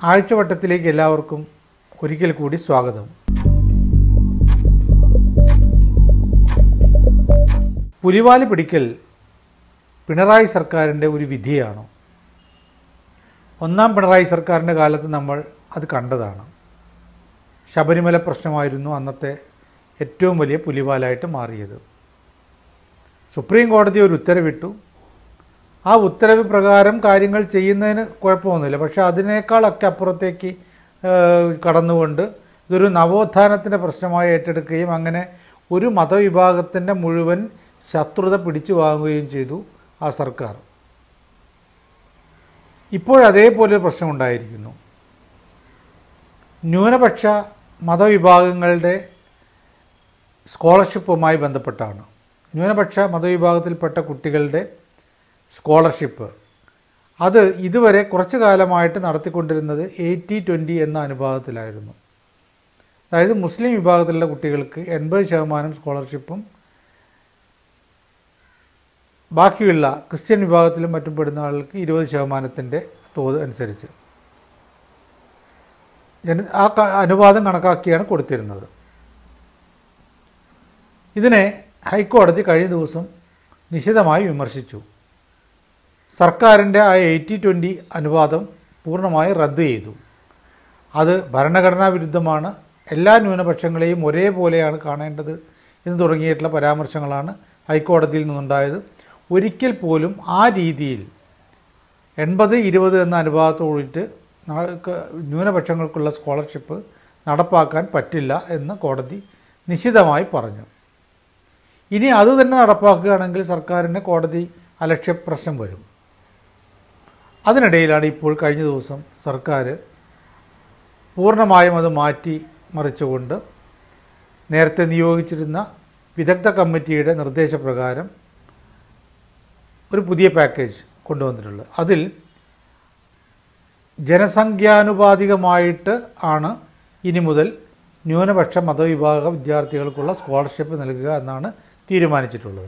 ആഴ്ചവട്ടത്തിലേക്ക് എല്ലാവർക്കും ഒരിക്കൽ കൂടി സ്വാഗതം പുലിവാലി പിടിക്കൽ പിണറായി സർക്കാരിൻ്റെ ഒരു വിധിയാണോ ഒന്നാം പിണറായി സർക്കാരിൻ്റെ കാലത്ത് നമ്മൾ അത് കണ്ടതാണ് ശബരിമല പ്രശ്നമായിരുന്നു അന്നത്തെ ഏറ്റവും വലിയ പുലിവാലായിട്ട് മാറിയത് സുപ്രീം കോടതി ഒരു ഉത്തരവിട്ടു ആ ഉത്തരവ് പ്രകാരം കാര്യങ്ങൾ ചെയ്യുന്നതിന് കുഴപ്പമൊന്നുമില്ല പക്ഷേ അതിനേക്കാളൊക്കെ അപ്പുറത്തേക്ക് ഏഹ്, കടന്നുകൊണ്ട് ഇതൊരു നവോത്ഥാനത്തിൻ്റെ പ്രശ്നമായി ഏറ്റെടുക്കുകയും അങ്ങനെ ഒരു മതവിഭാഗത്തിൻ്റെ മുഴുവൻ ശത്രുത പിടിച്ചു വാങ്ങുകയും ചെയ്തു ആ സർക്കാർ ഇപ്പോഴതേപോലെ ഒരു പ്രശ്നമുണ്ടായിരിക്കുന്നു ന്യൂനപക്ഷ മതവിഭാഗങ്ങളുടെ സ്കോളർഷിപ്പുമായി ബന്ധപ്പെട്ടാണ് ന്യൂനപക്ഷ മതവിഭാഗത്തിൽപ്പെട്ട കുട്ടികളുടെ സ്കോളർഷിപ്പ് അത് ഇതുവരെ കുറച്ചു കാലമായിട്ട് നടത്തിക്കൊണ്ടിരുന്നത് എയ്റ്റി ട്വൻറ്റി എന്ന അനുപാതത്തിലായിരുന്നു അതായത് മുസ്ലിം വിഭാഗത്തിലുള്ള കുട്ടികൾക്ക് എൺപത് ശതമാനം സ്കോളർഷിപ്പും ബാക്കിയുള്ള ക്രിസ്ത്യൻ വിഭാഗത്തിലും മറ്റും പെടുന്ന ആളുകൾക്ക് ഇരുപത് ശതമാനത്തിൻ്റെ തോത് അനുസരിച്ച് ജന ആ ക- അനുപാതം കണക്കാക്കിയാണ് കൊടുത്തിരുന്നത് ഇതിനെ ഹൈക്കോടതി കഴിഞ്ഞ ദിവസം നിശിതമായി വിമർശിച്ചു സർക്കാരിൻ്റെ ആ എയ്റ്റി ട്വൻറ്റി അനുപാതം പൂർണ്ണമായി റദ്ദ് ചെയ്തു അത് ഭരണഘടനാ വിരുദ്ധമാണ് എല്ലാ ന്യൂനപക്ഷങ്ങളെയും ഒരേപോലെയാണ് കാണേണ്ടത് എന്ന് തുടങ്ങിയിട്ടുള്ള പരാമർശങ്ങളാണ് ഹൈക്കോടതിയിൽ നിന്നുണ്ടായത് ഒരിക്കൽ പോലും ആ രീതിയിൽ എൺപത് ഇരുപത് എന്ന അനുപാതത്തോടിട്ട് ന്യൂനപക്ഷങ്ങൾക്കുള്ള സ്കോളർഷിപ്പ് നടപ്പാക്കാൻ പറ്റില്ല എന്ന് കോടതി നിശിതമായി പറഞ്ഞു ഇനി അത് തന്നെ നടപ്പാക്കുകയാണെങ്കിൽ സർക്കാരിന് കോടതി അലക്ഷ്യ പ്രശ്നം വരും അതിനിടയിലാണ് ഇപ്പോൾ കഴിഞ്ഞ ദിവസം സർക്കാർ പൂർണ്ണമായും അത് മാറ്റി മറിച്ചുകൊണ്ട് നേരത്തെ നിയോഗിച്ചിരുന്ന വിദഗ്ധ കമ്മിറ്റിയുടെ നിർദ്ദേശപ്രകാരം ഒരു പുതിയ പാക്കേജ് കൊണ്ടുവന്നിട്ടുള്ളത് അതിൽ ജനസംഖ്യാനുപാതികമായിട്ട് ആണ് ഇനി മുതൽ ന്യൂനപക്ഷ മതവിഭാഗ വിദ്യാർത്ഥികൾക്കുള്ള സ്കോളർഷിപ്പ് നൽകുക എന്നാണ് തീരുമാനിച്ചിട്ടുള്ളത്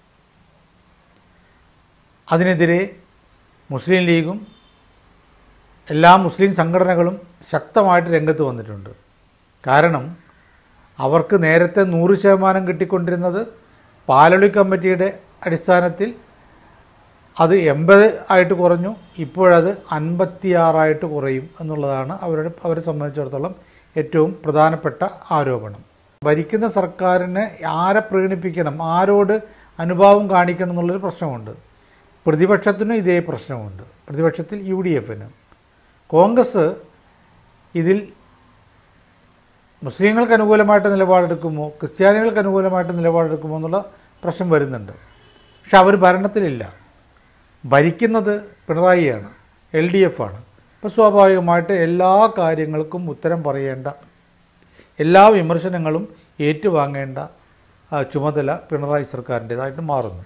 അതിനെതിരെ മുസ്ലിം ലീഗും എല്ലാ മുസ്ലിം സംഘടനകളും ശക്തമായിട്ട് രംഗത്ത് വന്നിട്ടുണ്ട് കാരണം അവർക്ക് നേരത്തെ നൂറ് ശതമാനം കിട്ടിക്കൊണ്ടിരുന്നത് പാലൊളി കമ്മിറ്റിയുടെ അടിസ്ഥാനത്തിൽ അത് എൺപത് ആയിട്ട് കുറഞ്ഞു ഇപ്പോഴത് അൻപത്തിയാറായിട്ട് കുറയും എന്നുള്ളതാണ് അവരുടെ അവരെ സംബന്ധിച്ചിടത്തോളം ഏറ്റവും പ്രധാനപ്പെട്ട ആരോപണം ഭരിക്കുന്ന സർക്കാരിനെ ആരെ പ്രീണിപ്പിക്കണം ആരോട് അനുഭാവം കാണിക്കണം എന്നുള്ളൊരു പ്രശ്നമുണ്ട് പ്രതിപക്ഷത്തിനും ഇതേ പ്രശ്നമുണ്ട് പ്രതിപക്ഷത്തിൽ യു ഡി എഫിന് കോൺഗ്രസ് ഇതിൽ മുസ്ലിങ്ങൾക്ക് അനുകൂലമായിട്ട് നിലപാടെടുക്കുമോ ക്രിസ്ത്യാനികൾക്ക് അനുകൂലമായിട്ട് നിലപാടെടുക്കുമോ എന്നുള്ള പ്രശ്നം വരുന്നുണ്ട് പക്ഷെ അവർ ഭരണത്തിലില്ല ഭരിക്കുന്നത് പിണറായിയാണ് എൽ ഡി എഫ് ആണ് അപ്പോൾ സ്വാഭാവികമായിട്ട് എല്ലാ കാര്യങ്ങൾക്കും ഉത്തരം പറയേണ്ട എല്ലാ വിമർശനങ്ങളും ഏറ്റുവാങ്ങേണ്ട ആ, ചുമതല പിണറായി സർക്കാരിൻ്റേതായിട്ട് മാറുന്നു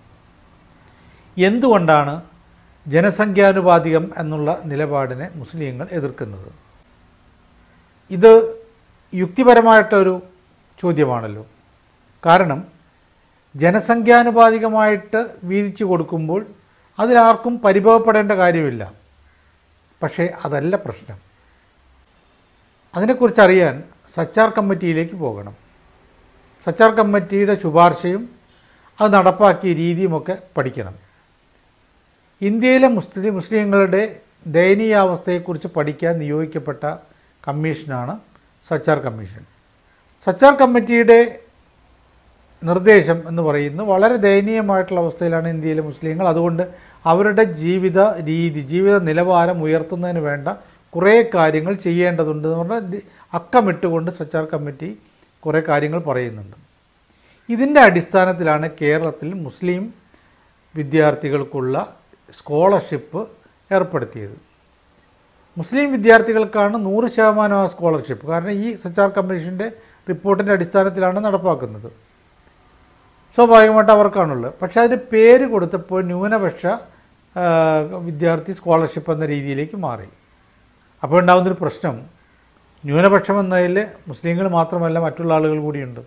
എന്തുകൊണ്ടാണ് ജനസംഖ്യാനുപാതികം എന്നുള്ള നിലപാടിനെ മുസ്ലിങ്ങൾ എതിർക്കുന്നത് ഇത് യുക്തിപരമായിട്ടൊരു ചോദ്യമാണല്ലോ കാരണം ജനസംഖ്യാനുപാതികമായിട്ട് വീതിച്ചു കൊടുക്കുമ്പോൾ അതിലാർക്കും പരിഭവപ്പെടേണ്ട കാര്യമില്ല പക്ഷേ അതല്ല പ്രശ്നം അതിനെക്കുറിച്ച് അറിയാൻ സച്ചാർ കമ്മിറ്റിയിലേക്ക് പോകണം സച്ചാർ കമ്മിറ്റിയുടെ ശുപാർശയും അത് നടപ്പാക്കിയ രീതിയുമൊക്കെ പഠിക്കണം ഇന്ത്യയിലെ മുസ്ലിം മുസ്ലിങ്ങളുടെ ദയനീയാവസ്ഥയെക്കുറിച്ച് പഠിക്കാൻ നിയോഗിക്കപ്പെട്ട കമ്മീഷനാണ് സച്ചാർ കമ്മീഷൻ സച്ചാർ കമ്മിറ്റിയുടെ നിർദ്ദേശം എന്ന് പറയുന്നത് വളരെ ദയനീയമായിട്ടുള്ള അവസ്ഥയിലാണ് ഇന്ത്യയിലെ മുസ്ലിങ്ങൾ അതുകൊണ്ട് അവരുടെ ജീവിത രീതി ജീവിത നിലവാരം ഉയർത്തുന്നതിന് വേണ്ട കുറേ കാര്യങ്ങൾ ചെയ്യേണ്ടതുണ്ട് എന്ന് പറഞ്ഞാൽ ദി- അക്കമിട്ടുകൊണ്ട് സച്ചാർ കമ്മിറ്റി കുറേ കാര്യങ്ങൾ പറയുന്നുണ്ട് ഇതിൻ്റെ അടിസ്ഥാനത്തിലാണ് കേരളത്തിൽ മുസ്ലിം വിദ്യാർത്ഥികൾക്കുള്ള സ്കോളർഷിപ്പ് ഏർപ്പെടുത്തിയത് മുസ്ലിം വിദ്യാർത്ഥികൾക്കാണ് നൂറ് ശതമാനം ആ സ്കോളർഷിപ്പ് കാരണം ഈ സച്ചാർ കമ്മീഷൻ്റെ റിപ്പോർട്ടിൻ്റെ അടിസ്ഥാനത്തിലാണ് നടപ്പാക്കുന്നത് സ്വാഭാവികമായിട്ട് അവർക്കാണുള്ളത് പക്ഷേ അതിന് പേര് കൊടുത്തപ്പോൾ ന്യൂനപക്ഷ ആ, വിദ്യാർത്ഥി സ്കോളർഷിപ്പ് എന്ന രീതിയിലേക്ക് മാറി അപ്പോൾ ഉണ്ടാകുന്നൊരു പ്രശ്നം ന്യൂനപക്ഷം എന്നതിൽ മുസ്ലിങ്ങൾ മാത്രമല്ല മറ്റുള്ള ആളുകൾ കൂടിയുണ്ട്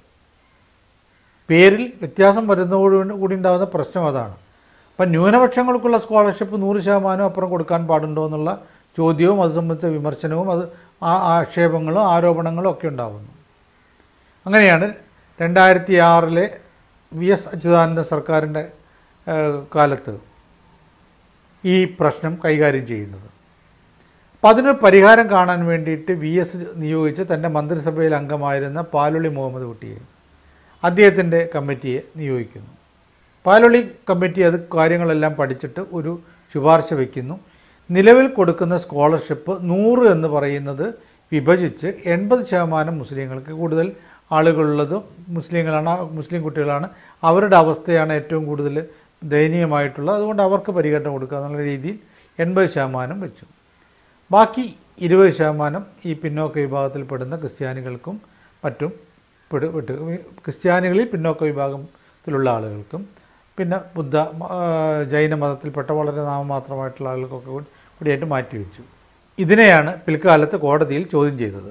പേരിൽ വ്യത്യാസം വരുന്നതോട് കൂടി ഉണ്ടാകുന്ന പ്രശ്നം അതാണ് അപ്പം ന്യൂനപക്ഷങ്ങൾക്കുള്ള സ്കോളർഷിപ്പ് നൂറ് ശതമാനം അപ്പുറം കൊടുക്കാൻ പാടുണ്ടോ എന്നുള്ള ചോദ്യവും അത് സംബന്ധിച്ച വിമർശനവും അത് ആ ആക്ഷേപങ്ങളും ആരോപണങ്ങളും ഒക്കെ ഉണ്ടാകുന്നു അങ്ങനെയാണ് രണ്ടായിരത്തി ആറിലെ വി എസ് അച്യുതാനന്ദ സർക്കാരിൻ്റെ ഏഹ്, കാലത്ത് ഈ പ്രശ്നം കൈകാര്യം ചെയ്യുന്നത് അപ്പം അതിനൊരു പരിഹാരം കാണാൻ വേണ്ടിയിട്ട് വി എസ് നിയോഗിച്ച് തൻ്റെ മന്ത്രിസഭയിൽ അംഗമായിരുന്ന പാലുള്ളി മുഹമ്മദ് കുട്ടിയെ അദ്ദേഹത്തിൻ്റെ കമ്മിറ്റിയെ നിയോഗിക്കുന്നു പാലുള്ളി കമ്മിറ്റി അത് കാര്യങ്ങളെല്ലാം പഠിച്ചിട്ട് ഒരു ശുപാർശ വയ്ക്കുന്നു നിലവിൽ കൊടുക്കുന്ന സ്കോളർഷിപ്പ് നൂറ് എന്ന് പറയുന്നത് വിഭജിച്ച് എൺപത് ശതമാനം മുസ്ലിങ്ങൾക്ക് കൂടുതൽ ആളുകളുള്ളത് മുസ്ലിങ്ങളാണ് ആ മുസ്ലിം കുട്ടികളാണ് അവരുടെ അവസ്ഥയാണ് ഏറ്റവും കൂടുതൽ ദയനീയമായിട്ടുള്ളത് അതുകൊണ്ട് അവർക്ക് പരിഗണന കൊടുക്കുക എന്നുള്ള രീതിയിൽ എൺപത് ശതമാനം വെച്ചു ബാക്കി ഇരുപത് ശതമാനം ഈ പിന്നോക്ക വിഭാഗത്തിൽപ്പെടുന്ന ക്രിസ്ത്യാനികൾക്കും മറ്റും പെടു വിട്ട് ക്രിസ്ത്യാനികളിൽ പിന്നോക്ക വിഭാഗത്തിലുള്ള ആളുകൾക്കും പിന്നെ ബുദ്ധ ആ, ജൈന മതത്തിൽപ്പെട്ട വളരെ നാമമാത്രമായിട്ടുള്ള ആളുകൾക്കൊക്കെ കൂടി കൂടിയായിട്ട് മാറ്റിവെച്ചു ഇതിനെയാണ് പിൽക്കാലത്ത് കോടതിയിൽ ചോദ്യം ചെയ്തത്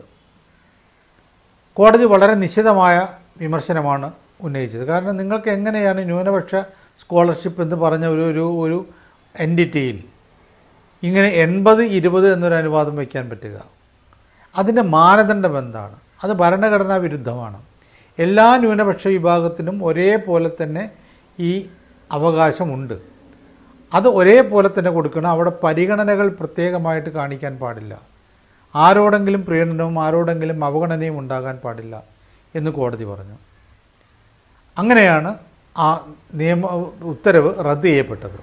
കോടതി വളരെ നിശിതമായ വിമർശനമാണ് ഉന്നയിച്ചത് കാരണം നിങ്ങൾക്ക് എങ്ങനെയാണ് ന്യൂനപക്ഷ സ്കോളർഷിപ്പ് എന്ന് പറഞ്ഞ ഒരു ഒരു ഒരു എൻറ്റിറ്റിയിൽ ഇങ്ങനെ എൺപത് ഇരുപത് എന്നൊരു അനുവാദം വയ്ക്കാൻ പറ്റുക അതിൻ്റെ മാനദണ്ഡം എന്താണ് അത് ഭരണഘടനാ വിരുദ്ധമാണ് എല്ലാ ന്യൂനപക്ഷ വിഭാഗത്തിനും ഒരേപോലെ തന്നെ ഈ അവകാശമുണ്ട് അത് ഒരേപോലെ തന്നെ കൊടുക്കണം അവിടെ പരിഗണനകൾ പ്രത്യേകമായിട്ട് കാണിക്കാൻ പാടില്ല ആരോടെങ്കിലും പ്രീണനവും ആരോടെങ്കിലും അവഗണനയും ഉണ്ടാകാൻ പാടില്ല എന്ന് കോടതി പറഞ്ഞു അങ്ങനെയാണ് ആ നിയമ ഉത്തരവ് റദ്ദ് ചെയ്യപ്പെട്ടത്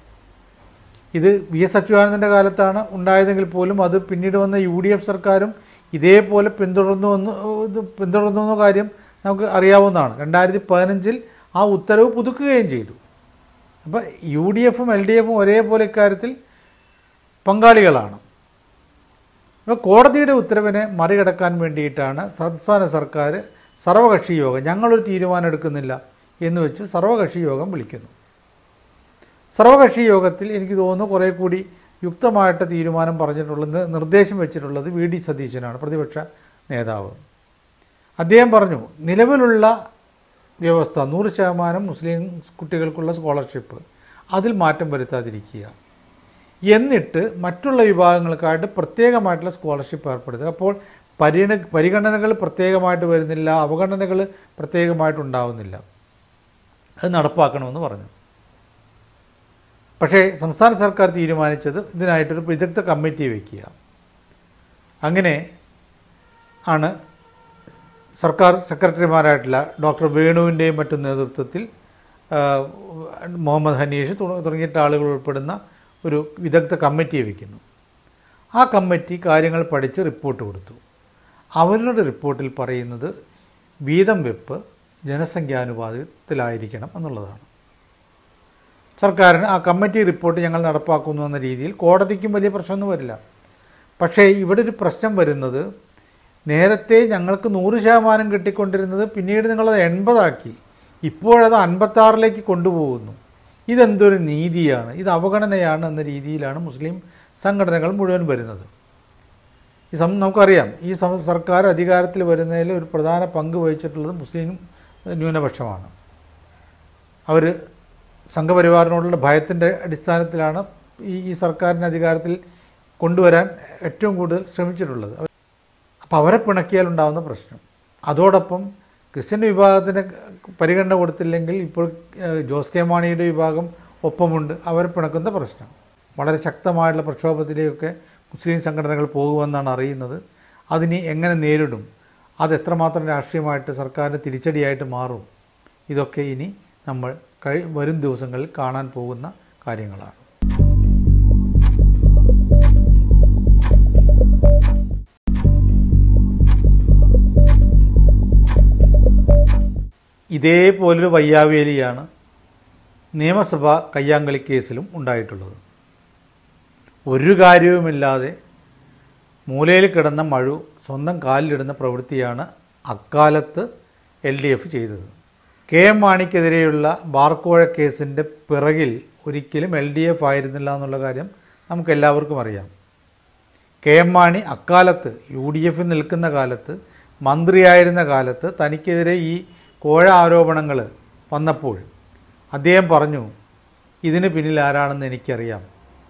ഇത് വി എസ് അച്യുതാനന്ദൻ്റെ കാലത്താണ് ഉണ്ടായതെങ്കിൽ പോലും അത് പിന്നീട് വന്ന യു ഡി എഫ് സർക്കാരും ഇതേപോലെ പിന്തുടർന്നു വന്നു ഇത് പിന്തുടർന്നു എന്ന കാര്യം നമുക്ക് അറിയാവുന്നതാണ് രണ്ടായിരത്തി പതിനഞ്ചിൽ ആ ഉത്തരവ് പുതുക്കുകയും ചെയ്തു അപ്പോൾ യു ഡി എഫും എൽ ഡി എഫും ഒരേപോലെ ഇക്കാര്യത്തിൽ പങ്കാളികളാണ് അപ്പോൾ കോടതിയുടെ ഉത്തരവിനെ മറികടക്കാൻ വേണ്ടിയിട്ടാണ് സംസ്ഥാന സർക്കാർ സർവകക്ഷി യോഗം ഞങ്ങളൊരു തീരുമാനം എടുക്കുന്നില്ല എന്ന് വെച്ച് സർവകക്ഷി യോഗം വിളിക്കുന്നു സർവകക്ഷി യോഗത്തിൽ എനിക്ക് തോന്നുന്നു കുറേ കൂടി യുക്തമായിട്ട് തീരുമാനം പറഞ്ഞിട്ടുള്ളത് നിർദ്ദേശം വെച്ചിട്ടുള്ളത് വി ഡി സതീശനാണ് പ്രതിപക്ഷ നേതാവ് അദ്ദേഹം പറഞ്ഞു നിലവിലുള്ള വ്യവസ്ഥ നൂറ് ശതമാനം മുസ്ലിം കുട്ടികൾക്കുള്ള സ്കോളർഷിപ്പ് അതിൽ മാറ്റം വരുത്താതിരിക്കുക എന്നിട്ട് മറ്റുള്ള വിഭാഗങ്ങൾക്കായിട്ട് പ്രത്യേകമായിട്ടുള്ള സ്കോളർഷിപ്പ് ഏർപ്പെടുത്തുക അപ്പോൾ പരിഗണ പരിഗണനകൾ പ്രത്യേകമായിട്ട് വരുന്നില്ല അവഗണനകൾ പ്രത്യേകമായിട്ട് ഉണ്ടാവുന്നില്ല അത് നടപ്പാക്കണമെന്ന് പറഞ്ഞു പക്ഷേ സംസ്ഥാന സർക്കാർ തീരുമാനിച്ചത് ഇതിനായിട്ടൊരു വിദഗ്ധ കമ്മിറ്റി വയ്ക്കുക അങ്ങനെ ആണ് സർക്കാർ സെക്രട്ടറിമാരായിട്ടുള്ള ഡോക്ടർ വേണുവിൻ്റെയും മറ്റും നേതൃത്വത്തിൽ ആ, മുഹമ്മദ് ഹനീഷ് തുട- തുടങ്ങിയിട്ട് ആളുകൾ ഉൾപ്പെടുന്ന ഒരു വിദഗ്ധ കമ്മിറ്റിയെ വയ്ക്കുന്നു ആ കമ്മിറ്റി കാര്യങ്ങൾ പഠിച്ച് റിപ്പോർട്ട് കൊടുത്തു അവരുടെ റിപ്പോർട്ടിൽ പറയുന്നത് വീതം വെപ്പ് ജനസംഖ്യാനുപാതത്തിലായിരിക്കണം എന്നുള്ളതാണ് സർക്കാരിന് ആ കമ്മിറ്റി റിപ്പോർട്ട് ഞങ്ങൾ നടപ്പാക്കുന്നു എന്ന രീതിയിൽ കോടതിക്കും വലിയ പ്രശ്നമൊന്നും വരില്ല പക്ഷേ ഇവിടെ ഒരു പ്രശ്നം വരുന്നത് നേരത്തെ ഞങ്ങൾക്ക് നൂറ് ശതമാനം കിട്ടിക്കൊണ്ടിരുന്നത് പിന്നീട് നിങ്ങളത് എൺപതാക്കി ഇപ്പോഴത് അൻപത്താറിലേക്ക് കൊണ്ടുപോകുന്നു ഇതെന്തൊരു നീതിയാണ് ഇത് അവഗണനയാണ് എന്ന രീതിയിലാണ് മുസ്ലിം സംഘടനകൾ മുഴുവൻ വരുന്നത് ഈ സം നമുക്കറിയാം ഈ സം- സർക്കാർ അധികാരത്തിൽ വരുന്നതിൽ ഒരു പ്രധാന പങ്ക് വഹിച്ചിട്ടുള്ളത് മുസ്ലിം ന്യൂനപക്ഷമാണ് അവർ സംഘപരിവാറിനോടുള്ള ഭയത്തിൻ്റെ അടിസ്ഥാനത്തിലാണ് ഈ ഈ സർക്കാരിനെ അധികാരത്തിൽ കൊണ്ടുവരാൻ ഏറ്റവും കൂടുതൽ ശ്രമിച്ചിട്ടുള്ളത് അപ്പോൾ അവരെ പിണക്കിയാൽ ഉണ്ടാകുന്ന പ്രശ്നം അതോടൊപ്പം ക്രിസ്ത്യൻ വിഭാഗത്തിന് പരിഗണന കൊടുത്തില്ലെങ്കിൽ ഇപ്പോൾ ഏഹ്, ജോസ് കെ മാണിയുടെ വിഭാഗം ഒപ്പമുണ്ട് അവരെ പിണക്കുന്ന പ്രശ്നം വളരെ ശക്തമായിട്ടുള്ള പ്രക്ഷോഭത്തിലേക്കൊക്കെ മുസ്ലിം സംഘടനകൾ പോകുമെന്നാണ് അറിയുന്നത് അതിനി എങ്ങനെ നേരിടും അത് എത്രമാത്രം രാഷ്ട്രീയമായിട്ട് സർക്കാരിന് തിരിച്ചടിയായിട്ട് മാറും ഇതൊക്കെ ഇനി നമ്മൾ കഴി വരും ദിവസങ്ങളിൽ കാണാൻ പോകുന്ന കാര്യങ്ങളാണ് ഇതേപോലൊരു വയ്യാവേലിയാണ് നിയമസഭ കയ്യാങ്കളി കേസിലും ഉണ്ടായിട്ടുള്ളത് ഒരു കാര്യവുമില്ലാതെ മൂലയിൽ കിടന്ന മഴു സ്വന്തം കാലിലിടുന്ന പ്രവൃത്തിയാണ് അക്കാലത്ത് എൽ ഡി എഫ് ചെയ്തത് കെ എം മാണിക്കെതിരെയുള്ള ബാർക്കോഴ കേസിൻ്റെ പിറകിൽ ഒരിക്കലും എൽ ഡി എഫ് ആയിരുന്നില്ല എന്നുള്ള കാര്യം നമുക്ക് എല്ലാവർക്കും അറിയാം കെ എം മാണി അക്കാലത്ത് യു ഡി എഫിൽ നിൽക്കുന്ന കാലത്ത് മന്ത്രിയായിരുന്ന കാലത്ത് തനിക്കെതിരെ ഈ കോഴ ആരോപണങ്ങൾ വന്നപ്പോൾ അദ്ദേഹം പറഞ്ഞു ഇതിന് പിന്നിൽ ആരാണെന്ന് എനിക്കറിയാം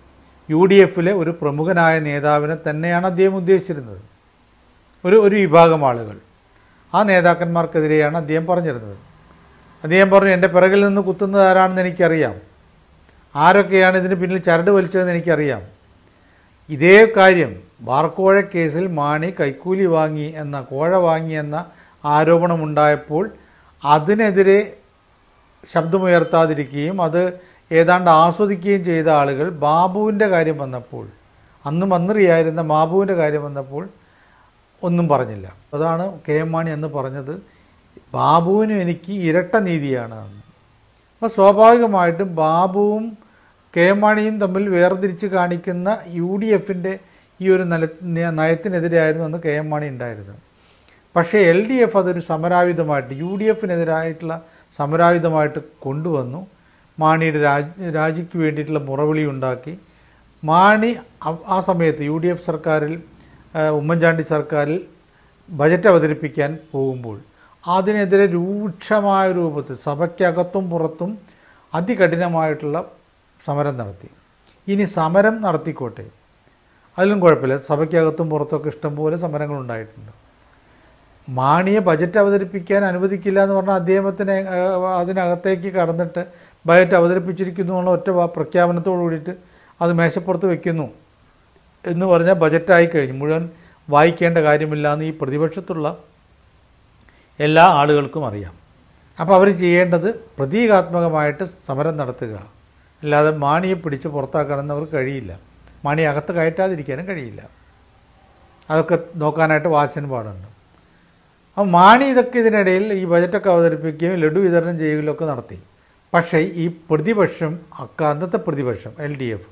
യു ഡി എഫിലെ ഒരു പ്രമുഖനായ നേതാവിനെ തന്നെയാണ് അദ്ദേഹം ഉദ്ദേശിച്ചിരുന്നത് ഒരു ഒരു വിഭാഗം ആളുകൾ ആ നേതാക്കന്മാർക്കെതിരെയാണ് അദ്ദേഹം പറഞ്ഞിരുന്നത് അദ്ദേഹം പറഞ്ഞു എൻ്റെ പിറകിൽ നിന്ന് കുത്തുന്നത് ആരാണെന്ന് എനിക്കറിയാം ആരൊക്കെയാണ് ഇതിന് പിന്നിൽ ചരട് വലിച്ചതെന്ന് എനിക്കറിയാം ഇതേ കാര്യം ബാർക്കോഴ കേസിൽ മാണി കൈക്കൂലി വാങ്ങി എന്ന കോഴ വാങ്ങി എന്ന ആരോപണമുണ്ടായപ്പോൾ അതിനെതിരെ ശബ്ദമുയർത്താതിരിക്കുകയും അത് ഏതാണ്ട് ആസ്വദിക്കുകയും ചെയ്ത ആളുകൾ ബാബുവിൻ്റെ കാര്യം വന്നപ്പോൾ അന്ന് മന്ത്രിയായിരുന്ന ബാബുവിൻ്റെ കാര്യം വന്നപ്പോൾ ഒന്നും പറഞ്ഞില്ല അതാണ് കെ എം മാണി എന്ന് പറഞ്ഞത് ബാബുവിനും എനിക്ക് ഇരട്ട നീതിയാണ് എന്ന് അപ്പോൾ സ്വാഭാവികമായിട്ടും ബാബുവും കെ എം മാണിയും തമ്മിൽ വേർതിരിച്ച് കാണിക്കുന്ന യു ഡി എഫിൻ്റെ ഈ ഒരു നല നയത്തിനെതിരായിരുന്നു അന്ന് കെ എം മാണി ഉണ്ടായിരുന്നത് പക്ഷേ എൽ ഡി എഫ് അതൊരു സമരായുധമായിട്ട് യു ഡി എഫിനെതിരായിട്ടുള്ള സമരായുധമായിട്ട് കൊണ്ടുവന്നു മാണിയുടെ രാജ് രാജിക്ക് വേണ്ടിയിട്ടുള്ള മുറവിളി ഉണ്ടാക്കി മാണി ആ- ആ സമയത്ത് യു ഡി എഫ് സർക്കാരിൽ ആ, ഉമ്മൻചാണ്ടി സർക്കാരിൽ ബജറ്റ് അവതരിപ്പിക്കാൻ പോകുമ്പോൾ അതിനെതിരെ രൂക്ഷമായ രൂപത്തിൽ സഭയ്ക്കകത്തും പുറത്തും അതികഠിനമായിട്ടുള്ള സമരം നടത്തി ഇനി സമരം നടത്തിക്കോട്ടെ അതിലും കുഴപ്പമില്ല സഭയ്ക്കകത്തും പുറത്തൊക്കെ ഇഷ്ടംപോലെ സമരങ്ങൾ ഉണ്ടായിട്ടുണ്ട് മാണിയെ ബജറ്റ് അവതരിപ്പിക്കാൻ അനുവദിക്കില്ല എന്ന് പറഞ്ഞാൽ അദ്ദേഹത്തിന് ഏഹ്, അതിനകത്തേക്ക് കടന്നിട്ട് ബജറ്റ് അവതരിപ്പിച്ചിരിക്കുന്നു എന്നുള്ള ഒറ്റ വാ- പ്രഖ്യാപനത്തോടു കൂടിയിട്ട് അത് മേശപ്പുറത്ത് വെക്കുന്നു എന്ന് പറഞ്ഞാൽ ബജറ്റായി കഴിഞ്ഞു മുഴുവൻ വായിക്കേണ്ട കാര്യമില്ല എന്ന് ഈ പ്രതിപക്ഷത്തുള്ള എല്ലാ ആളുകൾക്കും അറിയാം അപ്പോൾ അവർ ചെയ്യേണ്ടത് പ്രതീകാത്മകമായിട്ട് സമരം നടത്തുക അല്ലാതെ മാണിയെ പിടിച്ച് പുറത്താക്കാനൊന്നും അവർക്ക് കഴിയില്ല മാണി അകത്ത് കയറ്റാതിരിക്കാനും കഴിയില്ല അതൊക്കെ നോക്കാനായിട്ട് വാച്ചന് പാടുണ്ട് അപ്പോൾ മാണി ഇതൊക്കെ ഇതിനിടയിൽ ഈ ബജറ്റൊക്കെ അവതരിപ്പിക്കുകയും ലഡു വിതരണം ചെയ്യുകയൊക്കെ നടത്തി പക്ഷേ ഈ പ്രതിപക്ഷം അക്ക അന്നത്തെ പ്രതിപക്ഷം എൽ ഡി എഫ്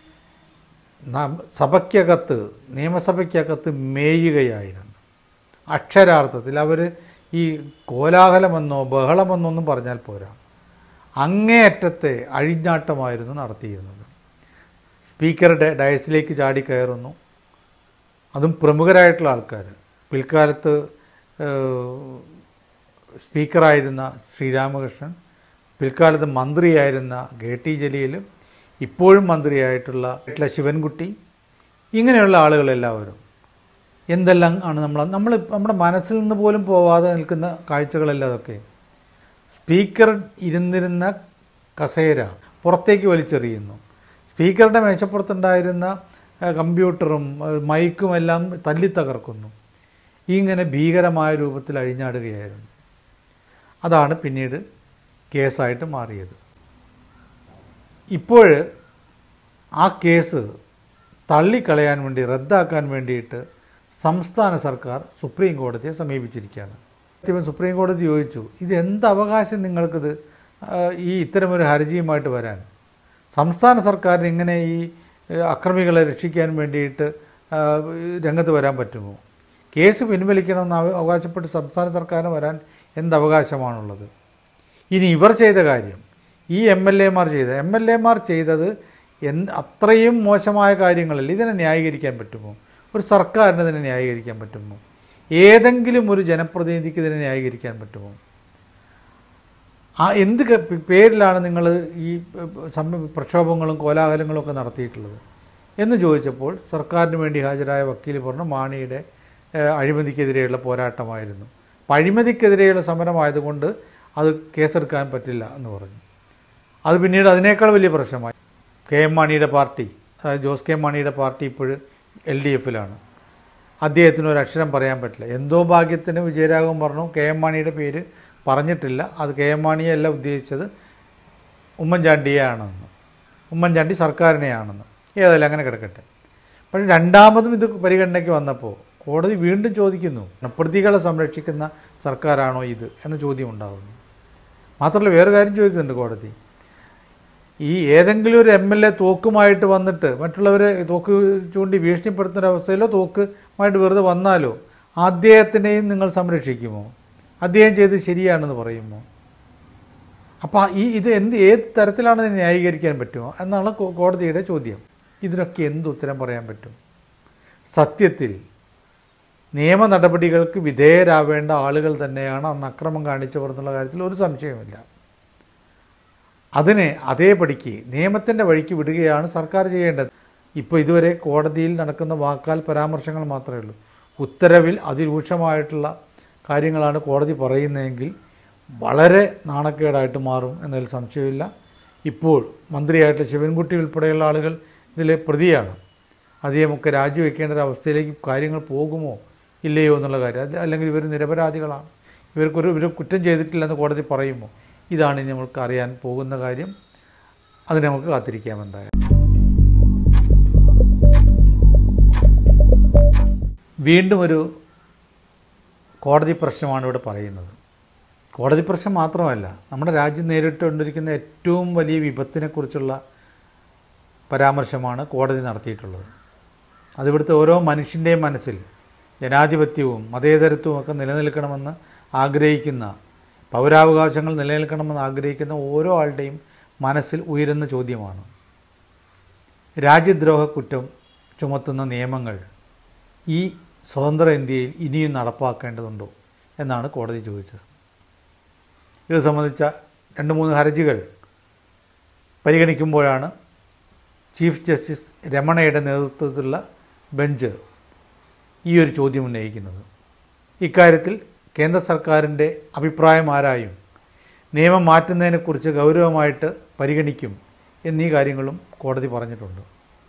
സഭയ്ക്കകത്ത് നിയമസഭയ്ക്കകത്ത് മേയുകയായിരുന്നു അക്ഷരാർത്ഥത്തിൽ അവർ ഈ കോലാഹലമെന്നോ ബഹളമെന്നോ ഒന്നും പറഞ്ഞാൽ പോരാ അങ്ങേയറ്റത്തെ അഴിഞ്ഞാട്ടമായിരുന്നു നടത്തിയിരുന്നത് സ്പീക്കറുടെ ഡയസിലേക്ക് ചാടി കയറുന്നു അതും പ്രമുഖരായിട്ടുള്ള ആൾക്കാർ പിൽക്കാലത്ത് ഏഹ്, സ്പീക്കറായിരുന്ന ശ്രീരാമകൃഷ്ണൻ പിൽക്കാലത്ത് മന്ത്രിയായിരുന്ന കെ ടി ജലീലും ഇപ്പോഴും മന്ത്രിയായിട്ടുള്ള ആയിട്ടുള്ള ശിവൻകുട്ടി ഇങ്ങനെയുള്ള ആളുകളെല്ലാവരും എന്തെല്ലാം ആണ് നമ്മൾ നമ്മൾ നമ്മുടെ മനസ്സിൽ നിന്ന് പോലും പോവാതെ നിൽക്കുന്ന കാഴ്ചകളല്ല അതൊക്കെ സ്പീക്കർ ഇരുന്നിരുന്ന കസേര പുറത്തേക്ക് വലിച്ചെറിയുന്നു സ്പീക്കറുടെ മേശപ്പുറത്തുണ്ടായിരുന്ന ആ, കമ്പ്യൂട്ടറും ആ, മൈക്കും എല്ലാം തല്ലി തകർക്കുന്നു ഇങ്ങനെ ഭീകരമായ രൂപത്തിൽ അഴിഞ്ഞാടുകയായിരുന്നു അതാണ് പിന്നീട് കേസായിട്ട് മാറിയത് ഇപ്പോൾ ആ കേസ് തള്ളിക്കളയാൻ വേണ്ടി റദ്ദാക്കാൻ വേണ്ടിയിട്ട് സംസ്ഥാന സർക്കാർ സുപ്രീം കോടതിയെ സമീപിച്ചിരിക്കുകയാണ് ഇവൻ സുപ്രീം കോടതി ചോദിച്ചു ഇത് എന്ത് അവകാശം നിങ്ങൾക്കിത് ആ, ഈ ഇത്തരമൊരു ഹർജിയുമായിട്ട് വരാൻ സംസ്ഥാന സർക്കാരിന് ഇങ്ങനെ ഈ ഏ, അക്രമികളെ രക്ഷിക്കാൻ വേണ്ടിയിട്ട് ആ, രംഗത്ത് വരാൻ പറ്റുമോ കേസ് പിൻവലിക്കണമെന്ന് അവ- അവകാശപ്പെട്ട് സംസ്ഥാന സർക്കാരിന് വരാൻ എന്ത് അവകാശമാണുള്ളത് ഇനി ഇവർ ചെയ്ത കാര്യം ഈ എം എൽ എമാർ ചെയ്ത എം എൽ എമാർ ചെയ്തത് എന്ത് അത്രയും മോശമായ കാര്യങ്ങളിൽ ഇതിനെ ന്യായീകരിക്കാൻ പറ്റുമോ ഒരു സർക്കാരിന് ഇതിനെ ന്യായീകരിക്കാൻ പറ്റുമോ ഏതെങ്കിലും ഒരു ജനപ്രതിനിധിക്ക് ഇതിനെ ന്യായീകരിക്കാൻ പറ്റുമോ ആ എന്ത് ക- പേരിലാണ് നിങ്ങൾ ഈ സമ പ്രക്ഷോഭങ്ങളും കോലാഹലങ്ങളും ഒക്കെ നടത്തിയിട്ടുള്ളത് എന്ന് ചോദിച്ചപ്പോൾ സർക്കാരിന് വേണ്ടി ഹാജരായ വക്കീൽ പറഞ്ഞു മാണിയുടെ ഏഹ്, അഴിമതിക്കെതിരെയുള്ള പോരാട്ടമായിരുന്നു അപ്പം അഴിമതിക്കെതിരെയുള്ള സമരമായതുകൊണ്ട് അത് കേസെടുക്കാൻ പറ്റില്ല എന്ന് പറഞ്ഞു അത് പിന്നീട് അതിനേക്കാൾ വലിയ പ്രശ്നമായി കെ എം മാണിയുടെ പാർട്ടി അതായത് ജോസ് കെ മാണിയുടെ പാർട്ടി ഇപ്പോൾ എൽ ഡി എഫിലാണ് അദ്ദേഹത്തിന് ഒരു അക്ഷരം പറയാൻ പറ്റില്ല എന്തോ ഭാഗ്യത്തിന് വിജയരാഘവൻ പറഞ്ഞു കെ എം മാണിയുടെ പേര് പറഞ്ഞിട്ടില്ല അത് കെ എം മാണിയല്ല ഉദ്ദേശിച്ചത് ഉമ്മൻചാണ്ടിയെയാണെന്ന് ഉമ്മൻചാണ്ടി സർക്കാരിനെയാണെന്ന് ഏതായാലും അങ്ങനെ കിടക്കട്ടെ പക്ഷേ രണ്ടാമതും ഇത് പരിഗണനയ്ക്ക് വന്നപ്പോൾ കോടതി വീണ്ടും ചോദിക്കുന്നു പ്രതികളെ സംരക്ഷിക്കുന്ന സർക്കാരാണോ ഇത് എന്ന ചോദ്യം ഉണ്ടാകുന്നു മാത്രമല്ല വേറെ കാര്യം ചോദിക്കുന്നുണ്ട് കോടതി ഈ ഏതെങ്കിലും ഒരു എം എൽ എ തോക്കുമായിട്ട് വന്നിട്ട് മറ്റുള്ളവരെ തോക്ക് ചൂണ്ടി ഭീഷണിപ്പെടുത്തുന്ന അവസ്ഥയിലോ തോക്കുമായിട്ട് വെറുതെ വന്നാലോ അദ്ദേഹത്തിനെയും നിങ്ങൾ സംരക്ഷിക്കുമോ അദ്ദേഹം ചെയ്ത് ശരിയാണെന്ന് പറയുമോ അപ്പോൾ ഈ ഇത് എന്ത് ഏത് തരത്തിലാണ് ഇതിനെ ന്യായീകരിക്കാൻ പറ്റുമോ എന്നാണ് കോ- കോടതിയുടെ ചോദ്യം ഇതിനൊക്കെ എന്ത് ഉത്തരം പറയാൻ പറ്റും സത്യത്തിൽ നിയമ നടപടികൾക്ക് വിധേയരാവേണ്ട ആളുകൾ തന്നെയാണ് അന്ന് അക്രമം കാണിച്ചവർ എന്നുള്ള കാര്യത്തിൽ ഒരു സംശയവുമില്ല അതിനെ അതേപടിക്ക് നിയമത്തിൻ്റെ വഴിക്ക് വിടുകയാണ് സർക്കാർ ചെയ്യേണ്ടത് ഇപ്പോൾ ഇതുവരെ കോടതിയിൽ നടക്കുന്ന വാക്കാൽ പരാമർശങ്ങൾ മാത്രമേ ഉള്ളൂ ഉത്തരവിൽ അതിരൂക്ഷമായിട്ടുള്ള കാര്യങ്ങളാണ് കോടതി പറയുന്നതെങ്കിൽ വളരെ നാണക്കേടായിട്ട് മാറും എന്നതിൽ സംശയമില്ല ഇപ്പോൾ മന്ത്രിയായിട്ട് ശിവൻകുട്ടി ഉൾപ്പെടെയുള്ള ആളുകൾ ഇതിലെ പ്രതിയാണ് അദ്ദേഹമൊക്കെ രാജിവെക്കേണ്ട ഒരു അവസ്ഥയിലേക്ക് കാര്യങ്ങൾ പോകുമോ ഇല്ലയോ എന്നുള്ള കാര്യം അത് അല്ലെങ്കിൽ ഇവർ നിരപരാധികളാണ് ഇവർക്കൊരു ഇവർ കുറ്റം ചെയ്തിട്ടില്ലെന്ന് കോടതി പറയുമോ ഇതാണ് ഇനി നമുക്ക് അറിയാൻ പോകുന്ന കാര്യം അതിന് നമുക്ക് കാത്തിരിക്കാം എന്തായാലും വീണ്ടും ഒരു കോടതി പ്രശ്നമാണ് ഇവിടെ പറയുന്നത് കോടതി പ്രശ്നം മാത്രമല്ല നമ്മുടെ രാജ്യം നേരിട്ടുകൊണ്ടിരിക്കുന്ന ഏറ്റവും വലിയ വിപത്തിനെക്കുറിച്ചുള്ള പരാമർശമാണ് കോടതി നടത്തിയിട്ടുള്ളത് അതിവിടുത്തെ ഓരോ മനുഷ്യൻ്റെയും മനസ്സിൽ ജനാധിപത്യവും മതേതരത്വവും ഒക്കെ നിലനിൽക്കണമെന്ന് ആഗ്രഹിക്കുന്ന പൗരാവകാശങ്ങൾ നിലനിൽക്കണമെന്ന് ആഗ്രഹിക്കുന്ന ഓരോ ആളുടെയും മനസ്സിൽ ഉയരുന്ന ചോദ്യമാണ് രാജ്യദ്രോഹ കുറ്റം ചുമത്തുന്ന നിയമങ്ങൾ ഈ സ്വതന്ത്ര ഇന്ത്യയിൽ ഇനിയും നടപ്പാക്കേണ്ടതുണ്ടോ എന്നാണ് കോടതി ചോദിച്ചത് ഇത് സംബന്ധിച്ച രണ്ട് മൂന്ന് ഹർജികൾ പരിഗണിക്കുമ്പോഴാണ് ചീഫ് ജസ്റ്റിസ് രമണയുടെ നേതൃത്വത്തിലുള്ള ബെഞ്ച് ഈ ഒരു ചോദ്യം ഉന്നയിക്കുന്നത് ഇക്കാര്യത്തിൽ കേന്ദ്ര സർക്കാരിൻ്റെ അഭിപ്രായം ആരായും നിയമം മാറ്റുന്നതിനെക്കുറിച്ച് ഗൗരവമായിട്ട് പരിഗണിക്കും എന്നീ കാര്യങ്ങളും കോടതി പറഞ്ഞിട്ടുണ്ട്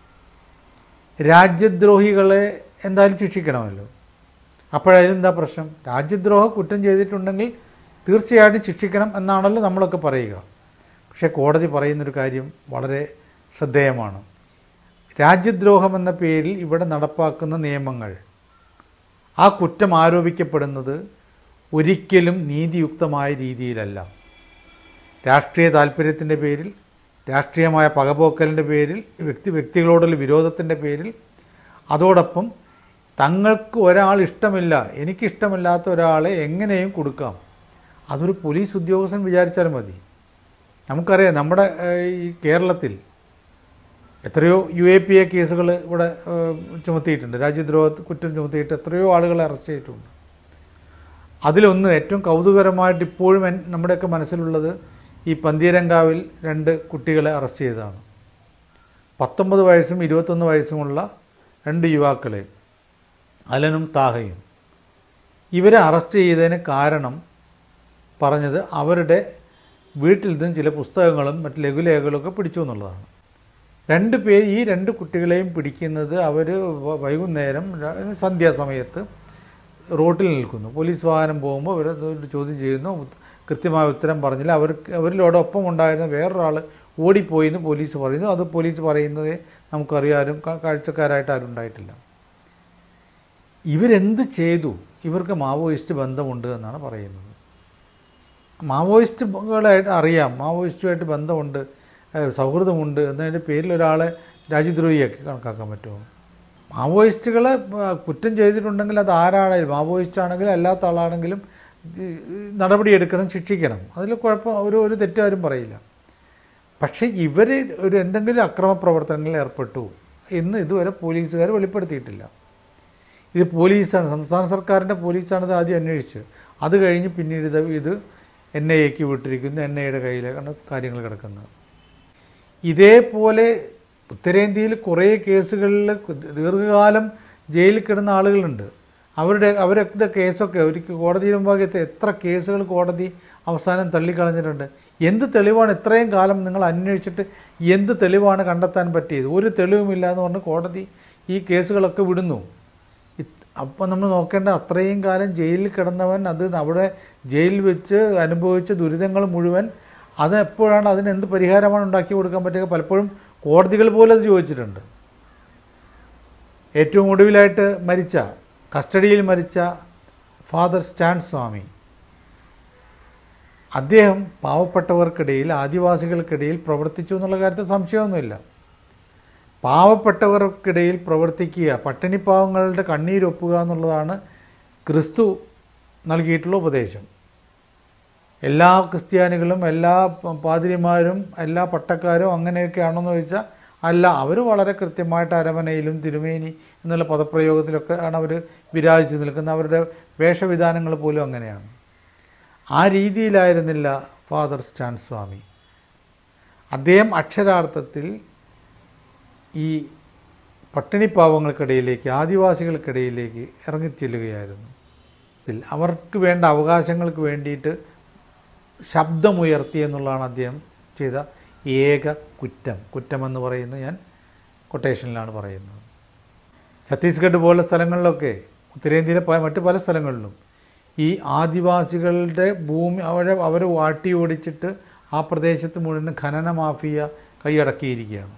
രാജ്യദ്രോഹികളെ എന്തായാലും ശിക്ഷിക്കണമല്ലോ അപ്പോഴതിലെന്താ പ്രശ്നം രാജ്യദ്രോഹ കുറ്റം ചെയ്തിട്ടുണ്ടെങ്കിൽ തീർച്ചയായിട്ടും ശിക്ഷിക്കണം എന്നാണല്ലോ നമ്മളൊക്കെ പറയുക പക്ഷേ കോടതി പറയുന്നൊരു കാര്യം വളരെ ശ്രദ്ധേയമാണ് രാജ്യദ്രോഹം എന്ന പേരിൽ ഇവിടെ നടപ്പാക്കുന്ന നിയമങ്ങൾ ആ കുറ്റം ആരോപിക്കപ്പെടുന്നത് ഒരിക്കലും നീതിയുക്തമായ രീതിയിലല്ല രാഷ്ട്രീയ താല്പര്യത്തിൻ്റെ പേരിൽ രാഷ്ട്രീയമായ പകപോക്കലിൻ്റെ പേരിൽ വ്യക്തി വ്യക്തികളോടുള്ള വിരോധത്തിൻ്റെ പേരിൽ അതോടൊപ്പം തങ്ങൾക്ക് ഒരാൾ ഇഷ്ടമില്ല എനിക്കിഷ്ടമില്ലാത്ത ഒരാളെ എങ്ങനെയും കൊടുക്കാം അതൊരു പോലീസ് ഉദ്യോഗസ്ഥൻ വിചാരിച്ചാലും മതി നമുക്കറിയാം നമ്മുടെ ഏഹ്, ഈ കേരളത്തിൽ എത്രയോ യു എ പി എ കേസുകൾ ഇവിടെ ഏഹ്, ചുമത്തിയിട്ടുണ്ട് രാജ്യദ്രോഹ കുറ്റം ചുമത്തിയിട്ട് എത്രയോ ആളുകളെ അറസ്റ്റ് ചെയ്തിട്ടുണ്ട് അതിലൊന്ന് ഏറ്റവും കൗതുകരമായിട്ട് ഇപ്പോഴും എൻ- നമ്മുടെയൊക്കെ മനസ്സിലുള്ളത് ഈ പന്തീരങ്കാവിൽ രണ്ട് കുട്ടികളെ അറസ്റ്റ് ചെയ്തതാണ് പത്തൊമ്പത് വയസ്സും ഇരുപത്തൊന്ന് വയസ്സുമുള്ള രണ്ട് യുവാക്കളെ അലനും താഹയും ഇവരെ അറസ്റ്റ് ചെയ്തതിന് കാരണം പറഞ്ഞത് അവരുടെ വീട്ടിൽ നിന്നും ചില പുസ്തകങ്ങളും മറ്റ് ലഘുലേഖകളൊക്കെ പിടിച്ചു എന്നുള്ളതാണ് രണ്ട് പേർ ഈ രണ്ട് കുട്ടികളെയും പിടിക്കുന്നത് അവർ വൈകുന്നേരം ര- സന്ധ്യാസമയത്ത് റോട്ടിൽ നിൽക്കുന്നു പോലീസ് വാഹനം പോകുമ്പോൾ ഇവർ ചോദ്യം ചെയ്യുന്നു ഉത്ത- കൃത്യമായ ഉത്തരം പറഞ്ഞില്ല അവർക്ക് അവരിലോടൊപ്പം ഉണ്ടായിരുന്ന വേറൊരാൾ ഓടിപ്പോയി എന്ന് പോലീസ് പറയുന്നു അത് പോലീസ് പറയുന്നത് നമുക്കറിയാനും കാ- കാഴ്ചക്കാരായിട്ട് ആരും ഉണ്ടായിട്ടില്ല ഇവരെന്ത് ചെയ്തു ഇവർക്ക് മാവോയിസ്റ്റ് ബന്ധമുണ്ട് എന്നാണ് പറയുന്നത് മാവോയിസ്റ്റുകളായിട്ട് അറിയാം മാവോയിസ്റ്റുമായിട്ട് ബന്ധമുണ്ട് ഏഹ് സൗഹൃദമുണ്ട് എന്നതിൻ്റെ പേരിൽ ഒരാളെ രാജ്യദ്രോഹിയാക്കി കണക്കാക്കാൻ പറ്റുമോ മാവോയിസ്റ്റുകളെ ആ, കുറ്റം ചെയ്തിട്ടുണ്ടെങ്കിൽ അത് ആരാണെങ്കിലും മാവോയിസ്റ്റ് ആണെങ്കിലും അല്ലാത്ത ആളാണെങ്കിലും ജി- നടപടിയെടുക്കണം ശിക്ഷിക്കണം അതിൽ കുഴപ്പം ഒരു ഒരു തെറ്റുകാരും പറയില്ല പക്ഷേ ഇവർ ഒരു എന്തെങ്കിലും അക്രമ പ്രവർത്തനങ്ങളിൽ ഏർപ്പെട്ടു എന്ന് ഇതുവരെ പോലീസുകാർ വെളിപ്പെടുത്തിയിട്ടില്ല ഇത് പോലീസാണ് സംസ്ഥാന സർക്കാരിൻ്റെ പോലീസാണ് ഇത് ആദ്യം അന്വേഷിച്ച് അത് കഴിഞ്ഞ് പിന്നീട് ഇത് ഇത് എൻ ഐ എക്ക് വിട്ടിരിക്കുന്നു എൻ ഐയുടെ കയ്യിലേക്കാണ് കാര്യങ്ങൾ കിടക്കുന്നത് ഇതേപോലെ ഉത്തരേന്ത്യയിൽ കുറേ കേസുകളിൽ ദീർഘകാലം ജയിലിൽ കിടന്ന ആളുകളുണ്ട് അവരുടെ അവരുടെ കേസൊക്കെ ഒരു കോടതിയുടെ മുമ്പാകെ എത്ത- എത്ര കേസുകൾ കോടതി അവസാനം തള്ളിക്കളഞ്ഞിട്ടുണ്ട് എന്ത് തെളിവാണ് ഇത്രയും കാലം നിങ്ങൾ അന്വേഷിച്ചിട്ട് എന്ത് തെളിവാണ് കണ്ടെത്താൻ പറ്റിയത് ഒരു തെളിവുമില്ല എന്ന് പറഞ്ഞ് കോടതി ഈ കേസുകളൊക്കെ വിടുന്നു അപ്പോൾ നമ്മൾ നോക്കേണ്ട അത്രയും കാലം ജയിലിൽ കിടന്നവൻ അത് അവിടെ ജയിലിൽ വെച്ച് അനുഭവിച്ച ദുരിതങ്ങൾ മുഴുവൻ അത് എപ്പോഴാണ് അതിന് എന്ത് പരിഹാരമാണ് ഉണ്ടാക്കി കൊടുക്കാൻ പറ്റുക പലപ്പോഴും കോടതികൾ പോലും അത് ചോദിച്ചിട്ടുണ്ട് ഏറ്റവും ഒടുവിലായിട്ട് മരിച്ച കസ്റ്റഡിയിൽ മരിച്ച ഫാദർ സ്റ്റാൻ സ്വാമി അദ്ദേഹം പാവപ്പെട്ടവർക്കിടയിൽ ആദിവാസികൾക്കിടയിൽ പ്രവർത്തിച്ചു എന്നുള്ള കാര്യത്തിൽ സംശയമൊന്നുമില്ല പാവപ്പെട്ടവർക്കിടയിൽ പ്രവർത്തിക്കുക പട്ടിണിപ്പാവങ്ങളുടെ കണ്ണീരൊപ്പുക എന്നുള്ളതാണ് ക്രിസ്തു നൽകിയിട്ടുള്ള ഉപദേശം എല്ലാ ക്രിസ്ത്യാനികളും എല്ലാ പ- പാതിരിമാരും എല്ലാ പട്ടക്കാരും അങ്ങനെയൊക്കെയാണെന്ന് ചോദിച്ചാൽ അല്ല അവർ വളരെ കൃത്യമായിട്ട് അരമനയിലും തിരുമേനി എന്നുള്ള പദപ്രയോഗത്തിലൊക്കെ ആണ് അവർ വിരാജിച്ച് നിൽക്കുന്നത് അവരുടെ വേഷവിധാനങ്ങൾ പോലും അങ്ങനെയാണ് ആ രീതിയിലായിരുന്നില്ല ഫാദർ സ്റ്റാൻ സ്വാമി അദ്ദേഹം അക്ഷരാർത്ഥത്തിൽ ഈ പട്ടിണിപ്പാവങ്ങൾക്കിടയിലേക്ക് ആദിവാസികൾക്കിടയിലേക്ക് ഇറങ്ങിച്ചെല്ലുകയായിരുന്നു ഇതിൽ അവർക്ക് വേണ്ട അവകാശങ്ങൾക്ക് വേണ്ടിയിട്ട് ശബ്ദമുയർത്തി എന്നുള്ളതാണ് അദ്ദേഹം ചെയ്ത ഏക കുറ്റം കുറ്റമെന്ന് പറയുന്നത് ഞാൻ കൊട്ടേഷനിലാണ് പറയുന്നത് ഛത്തീസ്ഗഡ് പോലുള്ള സ്ഥലങ്ങളിലൊക്കെ ഉത്തരേന്ത്യയിലെ പ- മറ്റു പല സ്ഥലങ്ങളിലും ഈ ആദിവാസികളുടെ ഭൂമി അവരെ അവർ വാട്ടി ഓടിച്ചിട്ട് ആ പ്രദേശത്ത് മുഴുവൻ ഖനന മാഫിയ കൈയടക്കിയിരിക്കുകയാണ്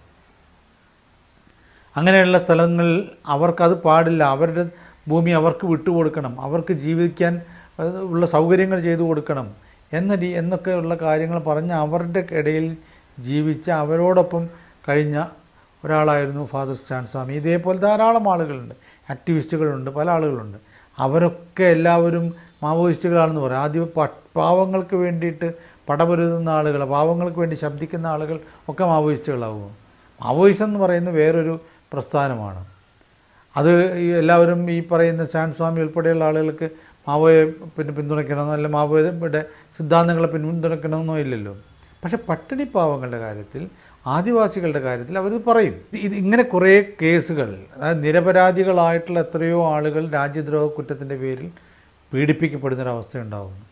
അങ്ങനെയുള്ള സ്ഥലങ്ങളിൽ അവർക്കത് പാടില്ല അവരുടെ ഭൂമി അവർക്ക് വിട്ടുകൊടുക്കണം അവർക്ക് ജീവിക്കാൻ അത് ഉള്ള സൗകര്യങ്ങൾ ചെയ്തു കൊടുക്കണം എന്ന രീ എന്നൊക്കെയുള്ള കാര്യങ്ങൾ പറഞ്ഞ് അവരുടെ ഇടയിൽ ജീവിച്ച അവരോടൊപ്പം കഴിഞ്ഞ ഒരാളായിരുന്നു ഫാദർ സ്റ്റാൻ സ്വാമി ഇതേപോലെ ധാരാളം ആളുകളുണ്ട് ആക്ടിവിസ്റ്റുകളുണ്ട് പല ആളുകളുണ്ട് അവരൊക്കെ എല്ലാവരും മാവോയിസ്റ്റുകളാണെന്ന് പറയും ആദ്യം പ- പാവങ്ങൾക്ക് വേണ്ടിയിട്ട് പടപൊരുതുന്ന ആളുകൾ പാവങ്ങൾക്ക് വേണ്ടി ശബ്ദിക്കുന്ന ആളുകൾ ഒക്കെ മാവോയിസ്റ്റുകളാവും മാവോയിസം എന്ന് പറയുന്നത് വേറൊരു പ്രസ്ഥാനമാണ് അത് ഈ എല്ലാവരും ഈ പറയുന്ന സ്റ്റാൻ സ്വാമി ഉൾപ്പെടെയുള്ള ആളുകൾക്ക് മാവോയെ പിന്നെ പിന്തുണയ്ക്കണമെന്നോ അല്ല മാവോയുടെ സിദ്ധാന്തങ്ങളെ പിന്തുണയ്ക്കണമെന്നോ ഇല്ലല്ലോ പക്ഷെ പട്ടിണി പാവങ്ങളുടെ കാര്യത്തിൽ ആദിവാസികളുടെ കാര്യത്തിൽ അവർ പറയും ഇത് ഇങ്ങനെ കുറേ കേസുകൾ അതായത് നിരപരാധികളായിട്ടുള്ള എത്രയോ ആളുകൾ രാജ്യദ്രോഹ കുറ്റത്തിൻ്റെ പേരിൽ പീഡിപ്പിക്കപ്പെടുന്നൊരവസ്ഥയുണ്ടാകുന്നു